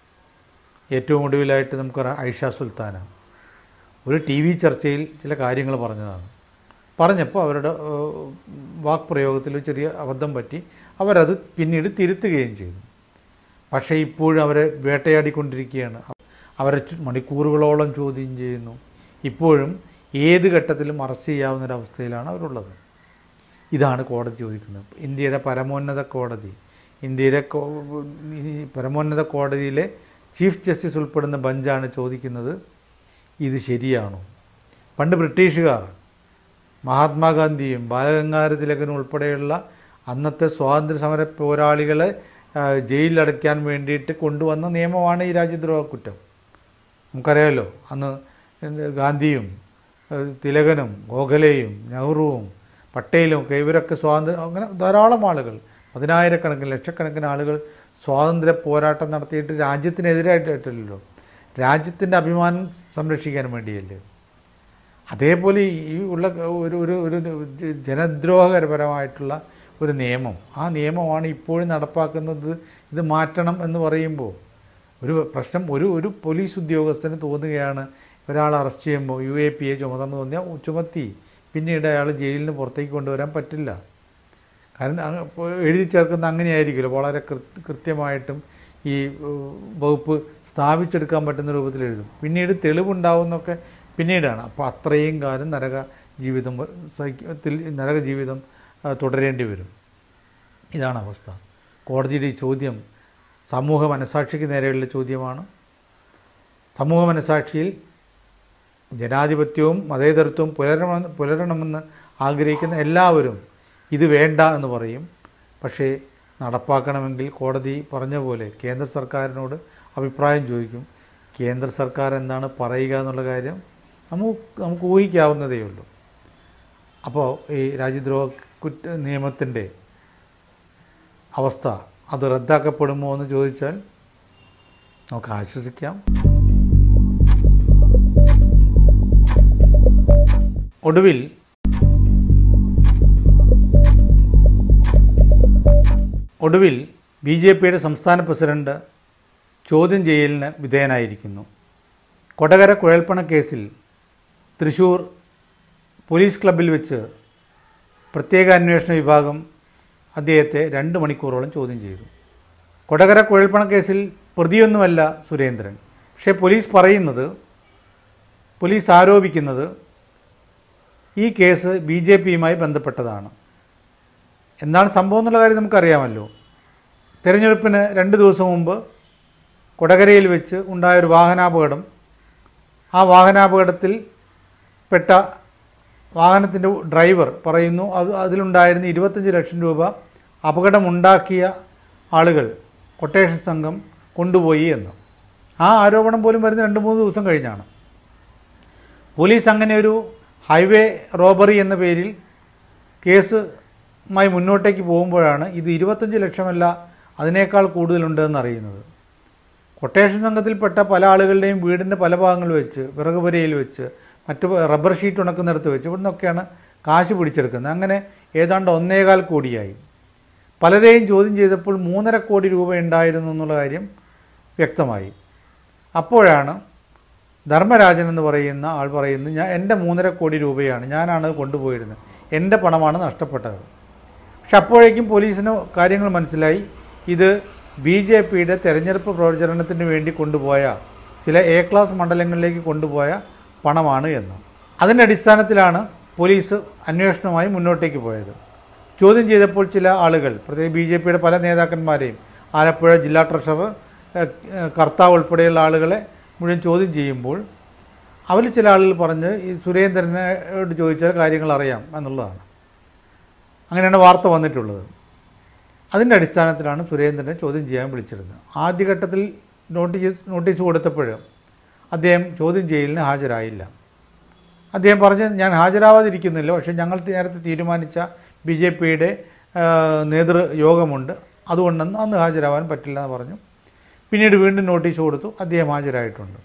ഏറ്റവും ഒടുവിലായിട്ട് നമുക്കറിയാം ഐഷ സുൽത്താന ഒരു ടി വി ചർച്ചയിൽ ചില കാര്യങ്ങൾ പറഞ്ഞതാണ് പറഞ്ഞപ്പോൾ അവരുടെ ഏഹ്, വാക്പ്രയോഗത്തിൽ ഒരു ചെറിയ അബദ്ധം പറ്റി അവരത് പിന്നീട് തിരുത്തുകയും ചെയ്തു പക്ഷേ ഇപ്പോഴും അവരെ വേട്ടയാടിക്കൊണ്ടിരിക്കുകയാണ് അവരെ ചു- മണിക്കൂറുകളോളം ചോദ്യം ചെയ്യുന്നു ഇപ്പോഴും ഏത് ഘട്ടത്തിലും അറസ്റ്റ് ചെയ്യാവുന്നൊരവസ്ഥയിലാണ് അവരുള്ളത് ഇതാണ് കോടതി ചോദിക്കുന്നത് ഇന്ത്യയുടെ പരമോന്നത കോടതി ഇന്ത്യയുടെ കോ- ഈ പരമോന്നത കോടതിയിലെ ചീഫ് ജസ്റ്റിസ് ഉൾപ്പെടുന്ന ബഞ്ചാണ് ചോദിക്കുന്നത് ഇത് ശരിയാണോ പണ്ട് ബ്രിട്ടീഷുകാർ മഹാത്മാഗാന്ധിയും ബാലഗംഗാധര തിലകനും ഉൾപ്പെടെയുള്ള അന്നത്തെ സ്വാതന്ത്ര്യ സമര പോരാളികളെ ആ, ജയിലിലടയ്ക്കാൻ വേണ്ടിയിട്ട് കൊണ്ടുവന്ന നിയമമാണ് ഈ രാജ്യദ്രോഹ കുറ്റം നമുക്കറിയാമല്ലോ അന്ന് ഗാന്ധിയും ഏഹ്, തിലകനും ഗോഖലെയും നെഹ്റുവും പട്ടേലും ഒക്കെ ഇവരൊക്കെ സ്വാതന്ത്ര്യം അങ്ങനെ ധാരാളം ആളുകൾ പതിനായിരക്കണക്കിന് ലക്ഷക്കണക്കിന് ആളുകൾ സ്വാതന്ത്ര്യ പോരാട്ടം നടത്തിയിട്ട് രാജ്യത്തിനെതിരായിട്ടില്ലല്ലോ രാജ്യത്തിൻ്റെ അഭിമാനം സംരക്ഷിക്കാൻ വേണ്ടിയല്ലേ അതേപോലെ ഈ ഉള്ള ഒരു ഒരു ഒരു ജനദ്രോഹകരപരമായിട്ടുള്ള ഒരു നിയമം ആ നിയമമാണ് ഇപ്പോഴും നടപ്പാക്കുന്നത് ഇത് മാറ്റണം എന്ന് പറയുമ്പോൾ ഒരു പ്രശ്നം ഒരു ഒരു പോലീസ് ഉദ്യോഗസ്ഥന് തോന്നുകയാണ് ഒരാൾ അറസ്റ്റ് ചെയ്യുമ്പോൾ യു എ പി എ ചുമതന്ന് തോന്നിയാൽ ചുമത്തി പിന്നീട് അയാൾ ജയിലിൽ നിന്ന് പുറത്തേക്ക് കൊണ്ടുവരാൻ പറ്റില്ല കാരണം അങ്ങ് ഇപ്പോൾ എഴുതി ചേർക്കുന്ന അങ്ങനെയായിരിക്കുമല്ലോ വളരെ കൃ- കൃത്യമായിട്ടും ഈ ഏഹ്, വകുപ്പ് സ്ഥാപിച്ചെടുക്കാൻ പറ്റുന്ന രൂപത്തിൽ എഴുതും പിന്നീട് തെളിവുണ്ടാവുന്നൊക്കെ പിന്നീടാണ് അപ്പോൾ അത്രയും കാലം നരക ജീവിതം സഹിക്കത്തിൽ നരക ജീവിതം ആ, തുടരേണ്ടി വരും ഇതാണ് അവസ്ഥ കോടതിയുടെ ഈ ചോദ്യം സമൂഹ മനസാക്ഷിക്ക് നേരെയുള്ള ചോദ്യമാണ് സമൂഹ മനസാക്ഷിയിൽ ജനാധിപത്യവും മതേതരത്വവും പുലരണമെന്ന് പുലരണമെന്ന് ആഗ്രഹിക്കുന്ന എല്ലാവരും ഇത് വേണ്ട എന്ന് പറയും പക്ഷേ നടപ്പാക്കണമെങ്കിൽ കോടതി പറഞ്ഞ പോലെ കേന്ദ്ര സർക്കാരിനോട് അഭിപ്രായം ചോദിക്കും കേന്ദ്ര സർക്കാർ എന്താണ് പറയുക എന്നുള്ള കാര്യം നമുക്ക് നമുക്ക് ഊഹിക്കാവുന്നതേ ഉള്ളൂ അപ്പോൾ ഈ രാജ്യദ്രോഹ കുറ്റ നിയമത്തിൻ്റെ അവസ്ഥ അത് റദ്ദാക്കപ്പെടുമോ എന്ന് ചോദിച്ചാൽ നമുക്ക് ആശ്വസിക്കാം ഒടുവിൽ ഒടുവിൽ ബി ജെ പിയുടെ സംസ്ഥാന പ്രസിഡന്റ് ചോദ്യം ചെയ്യലിന് വിധേയനായിരിക്കുന്നു കൊടകര കുഴൽപ്പണ കേസിൽ തൃശൂർ പോലീസ് ക്ലബ്ബിൽ വെച്ച് പ്രത്യേക അന്വേഷണ വിഭാഗം അദ്ദേഹത്തെ രണ്ട് മണിക്കൂറോളം ചോദ്യം ചെയ്തു കൊടകര കുഴൽപ്പണ കേസിൽ പ്രതിയൊന്നുമല്ല സുരേന്ദ്രൻ പക്ഷേ പോലീസ് പറയുന്നത് പോലീസ് ആരോപിക്കുന്നത് ഈ കേസ് ബി ജെ പിയുമായി ബന്ധപ്പെട്ടതാണ് എന്താണ് സംഭവം എന്നുള്ള കാര്യം നമുക്കറിയാമല്ലോ തിരഞ്ഞെടുപ്പിന് രണ്ട് ദിവസം മുമ്പ് കൊടകരയിൽ വെച്ച് ഉണ്ടായൊരു വാഹനാപകടം ആ വാഹനാപകടത്തിൽ പെട്ട വാഹനത്തിൻ്റെ ഡ്രൈവർ പറയുന്നു അത് അതിലുണ്ടായിരുന്ന ഇരുപത്തഞ്ച് ലക്ഷം രൂപ അപകടമുണ്ടാക്കിയ ആളുകൾ കൊട്ടേഷൻ സംഘം കൊണ്ടുപോയി എന്ന് ആ ആരോപണം പോലും വരുന്ന രണ്ട് മൂന്ന് ദിവസം കഴിഞ്ഞാണ് പോലീസ് അങ്ങനെ ഒരു ഹൈവേ റോബറി എന്ന പേരിൽ കേസുമായി മുന്നോട്ടേക്ക് പോകുമ്പോഴാണ് ഇത് ഇരുപത്തഞ്ച് ലക്ഷമല്ല അതിനേക്കാൾ കൂടുതലുണ്ടെന്ന് അറിയുന്നത് കൊട്ടേഷൻ സംഘത്തിൽപ്പെട്ട പല ആളുകളുടെയും വീടിൻ്റെ പല ഭാഗങ്ങളിൽ വെച്ച് വിറകുപുരയിൽ വെച്ച് മറ്റു റബ്ബർ ഷീറ്റ് ഉണക്കുന്നിടത്ത് വെച്ച് ഇവിടെ നിന്നൊക്കെയാണ് കാശ് പിടിച്ചെടുക്കുന്നത് അങ്ങനെ ഏതാണ്ട് ഒന്നേകാൽ കോടിയായി പലരെയും ചോദ്യം ചെയ്തപ്പോൾ മൂന്നര കോടി രൂപ ഉണ്ടായിരുന്നു എന്നുള്ള കാര്യം വ്യക്തമായി അപ്പോഴാണ് ധർമ്മരാജൻ എന്ന് പറയുന്ന ആൾ പറയുന്നത് ഞാൻ എൻ്റെ മൂന്നര കോടി രൂപയാണ് ഞാനാണ് അത് കൊണ്ടുപോയിരുന്നത് എൻ്റെ പണമാണ് നഷ്ടപ്പെട്ടത് പക്ഷെ അപ്പോഴേക്കും പോലീസിന് കാര്യങ്ങൾ മനസ്സിലായി ഇത് ബി ജെ പിയുടെ തെരഞ്ഞെടുപ്പ് പ്രചരണത്തിന് വേണ്ടി കൊണ്ടുപോയ ചില എ ക്ലാസ് മണ്ഡലങ്ങളിലേക്ക് കൊണ്ടുപോയ പണമാണ് എന്ന് അതിൻ്റെ അടിസ്ഥാനത്തിലാണ് പോലീസ് അന്വേഷണവുമായി മുന്നോട്ടേക്ക് പോയത് ചോദ്യം ചെയ്തപ്പോൾ ചില ആളുകൾ പ്രത്യേകിച്ച് ബി ജെ പിയുടെ പല നേതാക്കന്മാരെയും ആലപ്പുഴ ജില്ലാ ട്രഷറർ ഏഹ്, ഏഹ്, കർത്താവ് ഉൾപ്പെടെയുള്ള ആളുകളെ മുഴുവൻ ചോദ്യം ചെയ്യുമ്പോൾ അവരിൽ ചില ആളുകൾ പറഞ്ഞ് ഈ സുരേന്ദ്രനോട് ചോദിച്ചാൽ കാര്യങ്ങൾ അറിയാം എന്നുള്ളതാണ് അങ്ങനെയാണ് വാർത്ത വന്നിട്ടുള്ളത് അതിൻ്റെ അടിസ്ഥാനത്തിലാണ് സുരേന്ദ്രനെ ചോദ്യം ചെയ്യാൻ വിളിച്ചിരുന്നത് ആദ്യഘട്ടത്തിൽ നോട്ടീസ് നോട്ടീസ് കൊടുത്തപ്പോൾ അദ്ദേഹം ചോദ്യം ചെയ്യലിന് ഹാജരായില്ല അദ്ദേഹം പറഞ്ഞ് ഞാൻ ഹാജരാവാതിരിക്കുന്നില്ല പക്ഷേ ഞങ്ങൾ നേരത്തെ തീരുമാനിച്ച ബി ജെ പിയുടെ നേതൃ യോഗമുണ്ട് അതുകൊണ്ടൊന്നും അന്ന് ഹാജരാവാൻ പറ്റില്ല എന്ന് പറഞ്ഞു പിന്നീട് വീണ്ടും നോട്ടീസ് കൊടുത്തു അദ്ദേഹം ഹാജരായിട്ടുണ്ട്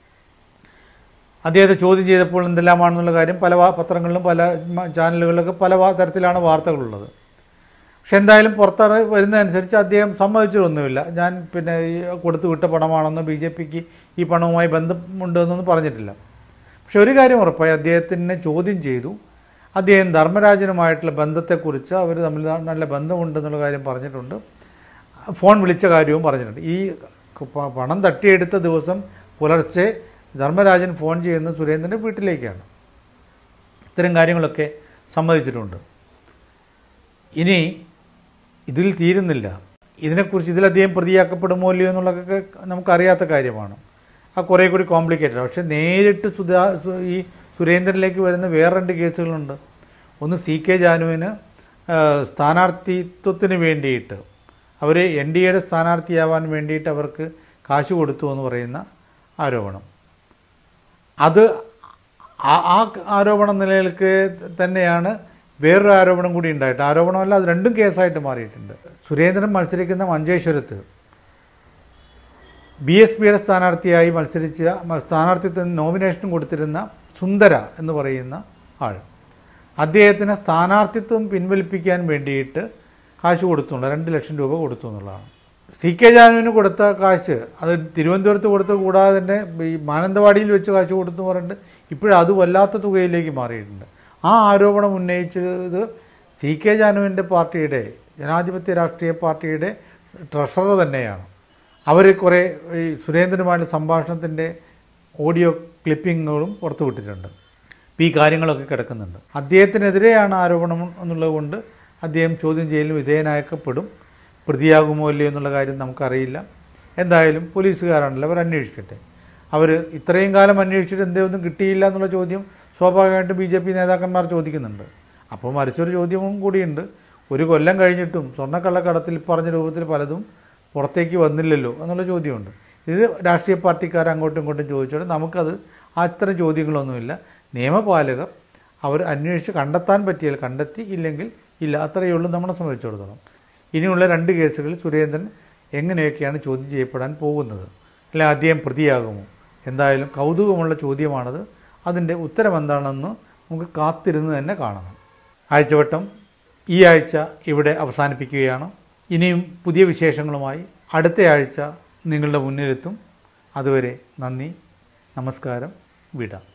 അദ്ദേഹത്തെ ചോദ്യം ചെയ്തപ്പോൾ എന്തെല്ലാമാണെന്നുള്ള കാര്യം പല വാ- പത്രങ്ങളിലും പല മ- ചാനലുകളിലൊക്കെ പല വാ- തരത്തിലാണ് വാർത്തകളുള്ളത് പക്ഷെ എന്തായാലും പുറത്ത് വരുന്നതനുസരിച്ച് അദ്ദേഹം സമ്മതിച്ചിട്ടൊന്നുമില്ല ഞാൻ പിന്നെ ഈ കൊടുത്തു വിട്ട പണമാണെന്നോ ബി ജെ പിക്ക് ഈ പണവുമായി ബന്ധമുണ്ടെന്നൊന്നും പറഞ്ഞിട്ടില്ല പക്ഷെ ഒരു കാര്യം ഉറപ്പായി അദ്ദേഹത്തിനെ ചോദ്യം ചെയ്തു അദ്ദേഹം ധർമ്മരാജനുമായിട്ടുള്ള ബന്ധത്തെക്കുറിച്ച് അവർ തമ്മിൽ നല്ല ബന്ധമുണ്ടെന്നുള്ള കാര്യം പറഞ്ഞിട്ടുണ്ട് ഫോൺ വിളിച്ച കാര്യവും പറഞ്ഞിട്ടുണ്ട് ഈ പ- പണം തട്ടിയെടുത്ത ദിവസം പുലർച്ചെ ധർമ്മരാജൻ ഫോൺ ചെയ്യുന്നത് സുരേന്ദ്രൻ്റെ വീട്ടിലേക്കാണ് ഇത്തരം കാര്യങ്ങളൊക്കെ സമ്മതിച്ചിട്ടുണ്ട് ഇനി ഇതിൽ തീരുന്നില്ല ഇതിനെക്കുറിച്ച് ഇതിലധികം പ്രതിയാക്കപ്പെടുമോ ഇല്ലയോ എന്നുള്ളതൊക്കെ നമുക്കറിയാത്ത കാര്യമാണ് ആ കുറേ കൂടി കോംപ്ലിക്കേറ്റഡ് പക്ഷേ നേരിട്ട് സുധാ സു- ഈ സുരേന്ദ്രനിലേക്ക് വരുന്ന വേറെ രണ്ട് കേസുകളുണ്ട് ഒന്ന് സി കെ ജാനുവിന് ആ, സ്ഥാനാർത്ഥിത്വത്തിന് വേണ്ടിയിട്ട് അവർ എൻ ഡി എയുടെ സ്ഥാനാർത്ഥിയാവാൻ വേണ്ടിയിട്ട് അവർക്ക് കാശ് കൊടുത്തു എന്ന് പറയുന്ന ആരോപണം അത് ആ ആ ആരോപണം നിലനിൽക്കെ തന്നെയാണ് വേറൊരു ആരോപണം കൂടി ഉണ്ടായിട്ട് ആരോപണമല്ല അത് രണ്ടും കേസായിട്ട് മാറിയിട്ടുണ്ട് സുരേന്ദ്രൻ മത്സരിക്കുന്ന മഞ്ചേശ്വരത്ത് ബി എസ് പിയുടെ സ്ഥാനാർത്ഥിയായി മത്സരിച്ച മ- സ്ഥാനാർത്ഥിത്വം നോമിനേഷൻ കൊടുത്തിരുന്ന സുന്ദര എന്ന് പറയുന്ന ആൾ അദ്ദേഹത്തിന് സ്ഥാനാർത്ഥിത്വം പിൻവലിപ്പിക്കാൻ വേണ്ടിയിട്ട് കാശ് കൊടുത്തുണ്ട് രണ്ട് ലക്ഷം രൂപ കൊടുത്തു എന്നുള്ളതാണ് സി കെ ജാനുവിന് കൊടുത്ത കാശ് അത് തിരുവനന്തപുരത്ത് കൊടുത്ത കൂടാതെ തന്നെ ഈ മാനന്തവാടിയിൽ വെച്ച് കാശ് കൊടുത്തു എന്ന് പറഞ്ഞിട്ട് ഇപ്പോഴും അത് വല്ലാത്ത തുകയിലേക്ക് മാറിയിട്ടുണ്ട് ആ ആരോപണം ഉന്നയിച്ചത് സി കെ ജാനുവിൻ്റെ പാർട്ടിയുടെ ജനാധിപത്യ രാഷ്ട്രീയ പാർട്ടിയുടെ ട്രഷറർ തന്നെയാണ് അവർ കുറേ ഈ സുരേന്ദ്രനുമായുള്ള സംഭാഷണത്തിൻ്റെ ഓഡിയോ ക്ലിപ്പിങ്ങുകളും പുറത്തുവിട്ടിട്ടുണ്ട് ഇപ്പോൾ ഈ കാര്യങ്ങളൊക്കെ കിടക്കുന്നുണ്ട് അദ്ദേഹത്തിനെതിരെയാണ് ആരോപണം എന്നുള്ളത് കൊണ്ട് അദ്ദേഹം ചോദ്യം ചെയ്യലിന് വിധേയനാക്കപ്പെടും പ്രതിയാകുമോ ഇല്ലയോ എന്നുള്ള കാര്യം നമുക്കറിയില്ല എന്തായാലും പോലീസുകാരാണല്ലോ അവർ അന്വേഷിക്കട്ടെ അവർ ഇത്രയും കാലം അന്വേഷിച്ചിട്ട് എന്തേ ഒന്നും കിട്ടിയില്ല എന്നുള്ള ചോദ്യം സ്വാഭാവികമായിട്ടും ബി ജെ പി നേതാക്കന്മാർ ചോദിക്കുന്നുണ്ട് അപ്പോൾ മറിച്ചൊരു ചോദ്യവും കൂടിയുണ്ട് ഒരു കൊല്ലം കഴിഞ്ഞിട്ടും സ്വർണ്ണക്കള്ളക്കടത്തിൽ പറഞ്ഞ രൂപത്തിൽ പലതും പുറത്തേക്ക് വന്നില്ലല്ലോ എന്നുള്ള ചോദ്യമുണ്ട് ഇത് രാഷ്ട്രീയ പാർട്ടിക്കാർ അങ്ങോട്ടും ഇങ്ങോട്ടും ചോദിച്ചോടെ നമുക്കത് അത്തരം ചോദ്യങ്ങളൊന്നുമില്ല നിയമപാലകർ അവർ അന്വേഷിച്ച് കണ്ടെത്താൻ പറ്റിയാൽ കണ്ടെത്തി ഇല്ലെങ്കിൽ ഇല്ല അത്രയേ ഉള്ളൂ നമ്മളെ സംബന്ധിച്ചിടത്തോളം ഇനിയുള്ള രണ്ട് കേസുകളിൽ സുരേന്ദ്രൻ എങ്ങനെയൊക്കെയാണ് ചോദ്യം ചെയ്യപ്പെടാൻ പോകുന്നത് അല്ല അദ്ദേഹം പ്രതിയാകുമോ എന്തായാലും കൗതുകമുള്ള ചോദ്യമാണത് അതിൻ്റെ ഉത്തരം എന്താണെന്ന് നമുക്ക് കാത്തിരുന്ന് തന്നെ കാണണം ആഴ്ചവട്ടം ഈ ആഴ്ച ഇവിടെ അവസാനിപ്പിക്കുകയാണ് ഇനിയും പുതിയ വിശേഷങ്ങളുമായി അടുത്ത ആഴ്ച നിങ്ങളുടെ മുന്നിലെത്തും അതുവരെ നന്ദി നമസ്കാരം വിടാം